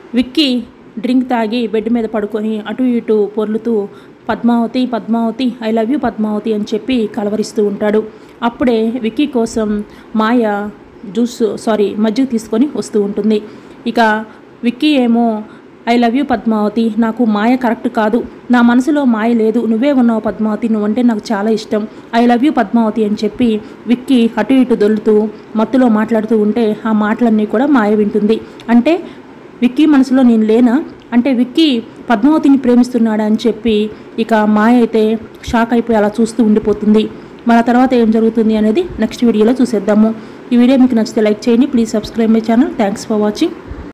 Vicky drink తాగి bed మీద పడుకొని అటు ఇటు పొర్లుతూ Padmavati Padmavati I love you Padmavati అని చెప్పి కలవరిస్తూ ఉంటాడు అప్పుడే విక్కీ కోసం మాయ జ్యూస్ సారీ మజ్జిగ తీసుకొని వస్తూ ఉంటుంది ఇక విక్కీ ఏమో ఐ లవ్ యూ పద్మావతి నాకు మాయ కరెక్ట్ కాదు నా మనసులో మాయ లేదు నువ్వే ఉన్నావు పద్మావతి నువ్వంటే నాకు చాలా ఇష్టం ఐ లవ్ యూ పద్మావతి అని చెప్పి విక్కీ అటు ఇటు దొల్లుతూ మత్తులో మాట్లాడుతూ ఉంటే ఆ మాటలన్నీ కూడా మాయ వింటుంది అంటే విక్కీ మనసులో నేను లేనా అంటే విక్కీ పద్మావతిని ప్రేమిస్తున్నాడా అని చెప్పి ఇక మాయ అయితే షాక్ అయిపోయి అలా చూస్తూ ఉండిపోతుంది మన తర్వాత ఏం జరుగుతుంది అనేది నెక్స్ట్ వీడియోలో చూసేద్దాము ఈ వీడియో మీకు నచ్చితే లైక్ చేయండి please subscribe my channel thanks for watching